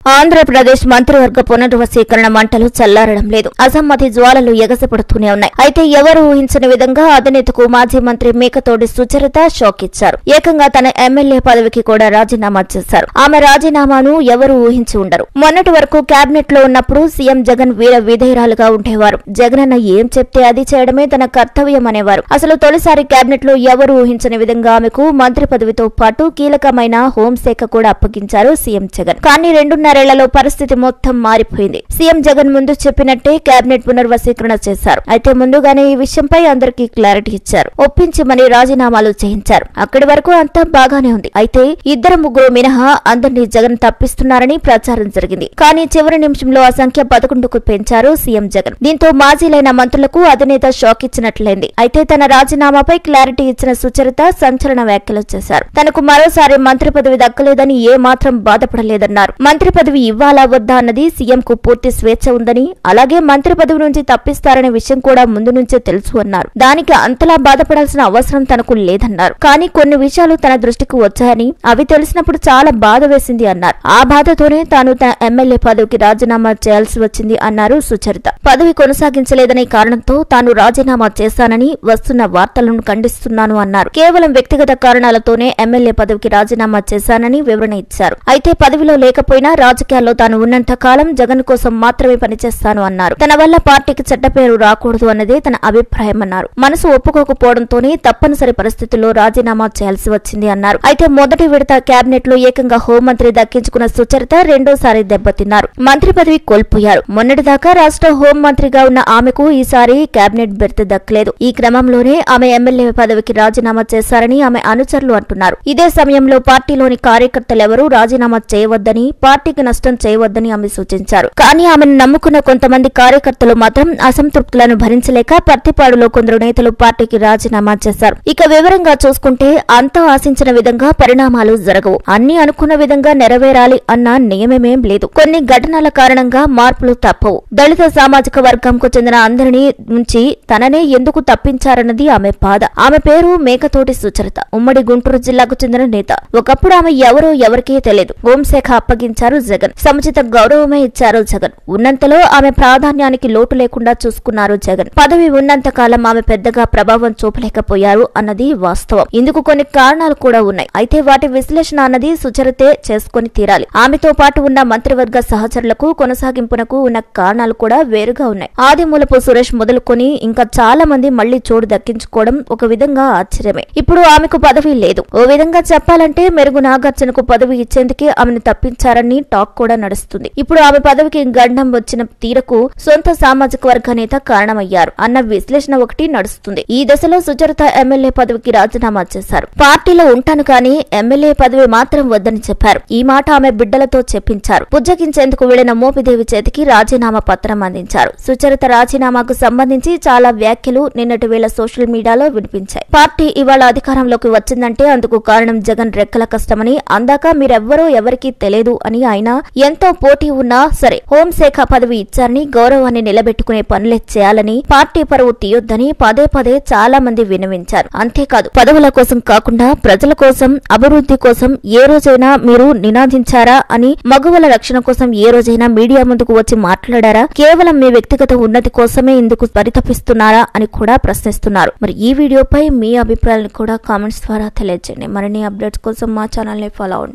ఆంధ్రప్రదేశ్ మంత్రివర్గ పునర్వసీకరణ మంటలు చల్లారడం లేదు అసమ్మతి జ్వాలలు ఎగసిపడుతూనే ఉన్నాయి అయితే ఎవరు ఊహించని విధంగా అధినేతకు మాజీ మంత్రి మేకతోటి సుచరిత షాక్ ఇచ్చారు ఏకంగా తన ఎమ్మెల్యే పదవికి కూడా రాజీనామా చేశారు ఆమె రాజీనామాను ఎవరు ఊహించి ఉండరు మొన్నటి వరకు కేబినెట్ లో ఉన్నప్పుడు సీఎం జగన్ వీర విధేయురాలుగా ఉండేవారు జగనన్న ఏం చెప్తే అది చేయడమే తన కర్తవ్యం అనేవారు అసలు తొలిసారి కేబినెట్ లో ఎవరు ఊహించని విధంగా ఆమెకు మంత్రి పదవితో పాటు కీలకమైన హోంశాఖ కూడా అప్పగించారు సీఎం జగన్ కానీ రెండున్నరేళ్లలో పరిస్థితి మొత్తం మారిపోయింది సీఎం జగన్ ముందు చెప్పినట్టే కేబినెట్ పునర్వసీకరణ చేశారు అయితే ముందుగానే ఈ విషయంపై అందరికీ క్లారిటీ ఇచ్చారు ఒప్పించి మరి రాజీనామాలు చేయించారు అక్కడి వరకు అంతా బాగానే ఉంది అయితే ఇద్దరు ముగ్గురు మినహా అందరినీ జగన్ తప్పిస్తున్నారని ప్రచారం జరిగింది కానీ చివరి నిమిషంలో ఆ సంఖ్య పదకొండుకు పెంచారు సీఎం జగన్ దీంతో మాజీలైన మంత్రులకు అధినేత షాక్ ఇచ్చినట్లయింది అయితే తన రాజీనామాపై క్లారిటీ ఇచ్చిన సుచరిత సంచలన వ్యాఖ్యలు చేశారు తనకు మరోసారి మంత్రి పదవి దక్కలేదని ఏ మాత్రం బాధపడలేదన్నారు మంత్రి పదవి ఇవ్వాలా వద్దా అన్నది సీఎం కు పూర్తి స్వేచ్ఛ ఉందని అలాగే మంత్రి పదవి నుంచి తప్పిస్తారనే విషయం కూడా ముందు నుంచే తెలుసు అన్నారు దానికి అంతలా బాధపడాల్సిన అవసరం తనకు లేదన్నారు కానీ కొన్ని విషయాలు తన దృష్టికి వచ్చాయని అవి తెలిసినప్పుడు చాలా బాధ వేసింది అన్నారు ఆ బాధతోనే తాను తన ఎమ్మెల్యే పదవికి రాజీనామా చేయాల్సి వచ్చింది అన్నారు సుచరిత పదవి కొనసాగించలేదనే కారణంతో తాను రాజీనామా చేశానని వస్తున్న వార్తలను ఖండిస్తున్నాను అన్నారు కేవలం వ్యక్తిగత కారణాలతోనే ఎమ్మెల్యే పదవికి రాజీనామా చేశానని వివరణ ఇచ్చారు అయితే పదవిలో లేకపోయినా రాజకీయాల్లో తాను ఉన్నంత కాలం జగన్ కోసం మాత్రమే పనిచేస్తాను అన్నారు తన వల్ల పార్టీకి చెడ్డ పేరు రాకూడదు అన్నదే తన అభిప్రాయం అన్నారు మనసు ఒప్పుకోకపోవడంతోనే తప్పనిసరి పరిస్థితుల్లో రాజీనామా చేయాల్సి వచ్చింది అన్నారు అయితే మొదటి విడత కేబినెట్ లో ఏకంగా హోంమంత్రి దక్కించుకున్న సుచరిత రెండోసారి దెబ్బతిన్నారు మంత్రి పదవి కోల్పోయారు మొన్నటిదాకా రాష్ట్ర హోంమంత్రిగా ఉన్న ఆమెకు ఈసారి కేబినెట్ బెర్త్ దక్కలేదు ఈ క్రమంలోనే ఆమె ఎమ్మెల్యే పదవికి రాజీనామా చేశారని ఆమె అనుచరులు అంటున్నారు ఇదే సమయంలో పార్టీలోని కార్యకర్తలెవరూ రాజీనామా చేయవద్దని పార్టీకి నష్టం చేయవద్దని ఆమె సూచించారు కానీ ఆమెను నమ్ముకున్న కొంతమంది కార్యకర్తలు మాత్రం అసంతృప్తులను భరించలేక పత్తిపాడులో కొందరు నేతలు పార్టీకి రాజీనామా చేశారు ఇక వివరంగా చూసుకుంటే అంతా ఆశించిన విధంగా పరిణామాలు జరగవు అన్ని అనుకున్న విధంగా నెరవేరాలి అన్న నియమమేం లేదు కొన్ని ఘటనల కారణంగా మార్పులు తప్పవు దళిత సామాజిక వర్గంకు చెందిన అందరినీ నుంచి తననే ఎందుకు తప్పించారన్నది ఆమె బాధ ఆమె పేరు మేకతోటి సుచరిత ఉమ్మడి గుంటూరు జిల్లాకు చెందిన నేత ఒకప్పుడు ఆమె ఎవరో ఎవరికీ తెలియదు హోంశాఖ అప్పగించారు జగన్ సముచిత గౌరవమే ఇచ్చారు జగన్ ఉన్నంతలో ఆమె ప్రాధాన్యానికి లోటు లేకుండా చూసుకున్నారు జగన్ పదవి ఉన్నంత కాలం ఆమె పెద్దగా ప్రభావం చూపలేకపోయారు అన్నది వాస్తవం ఇందుకు కొన్ని కారణాలు కూడా ఉన్నాయి అయితే వాటి విశ్లేషణ అన్నది సుచరితే చేసుకుని తీరాలి ఆమెతో పాటు ఉన్న మంత్రివర్గ సహచరులకు కొనసాగింపునకు ఉన్న కారణాలు కూడా వేరుగా ఉన్నాయి ఆదిమూలపు సురేష్ మొదలుకొని ఇంకా చాలా మంది మళ్లీ చోటు దక్కించుకోవడం ఒక విధంగా ఆశ్చర్యమే ఇప్పుడు ఆమెకు పదవి లేదు ఓ విధంగా చెప్పాలంటే మెరుగు నాగార్జునకు పదవి ఇచ్చేందుకే ఆమెను తప్పించారని టాక్ కూడా నడుస్తుంది ఇప్పుడు ఆమె పదవికి గండం వచ్చిన తీరకు సొంత సామాజిక వర్గ నేత కారణమయ్యారు అన్న విశ్లేషణ ఒకటి నడుస్తుంది ఈ దశలో సుచరిత ఎమ్మెల్యే పదవికి రాజీనామా చేశారు పార్టీలో ఉంటాను కానీ ఎమ్మెల్యే పదవి మాత్రం వద్దని చెప్పారు ఈ మాట ఆమె బిడ్డలతో చెప్పించారు పుజ్జగించేందుకు వెళ్లిన మోపిదేవి చేతికి రాజీనామా పత్రం అందించారు సుచరిత రాజీనామాకు సంబంధించి చాలా వ్యాఖ్యలు నిన్నటి వేళ సోషల్ మీడియాలో వినిపించాయి పార్టీ ఇవాళ అధికారంలోకి వచ్చిందంటే అందుకు కారణం జగన్ రెక్కల కష్టమని అందాక మీరెవ్వరో ఎవరికీ తెలియదు అని ఆయన ఎంతో పోటీ ఉన్నా సరే హోంశాఖ పదవి ఇచ్చారని గౌరవాన్ని నిలబెట్టుకునే పనులే చేయాలని పార్టీ పరువు తీయొద్దని పదే పదే చాలా మంది వినవించారు అంతేకాదు పదవుల కోసం కాకుండా ప్రజల కోసం అభివృద్ధి కోసం ఏ రోజైనా మీరు నినాదించారా అని మగువల రక్షణ కోసం ఏ రోజైనా మీడియా ముందుకు వచ్చి మాట్లాడారా కేవలం మీ వ్యక్తిగత ఉన్నతి కోసమే ఇందుకు పరితపిస్తున్నారా అని కూడా ప్రశ్నిస్తున్నారు మరి ఈ వీడియోపై మీ అభిప్రాయాలను కూడా కామెంట్స్ ద్వారా తెలియజేయండి మరిన్ని అప్డేట్స్ కోసం మా ఛానల్ ని ఫాలో అవ్వండి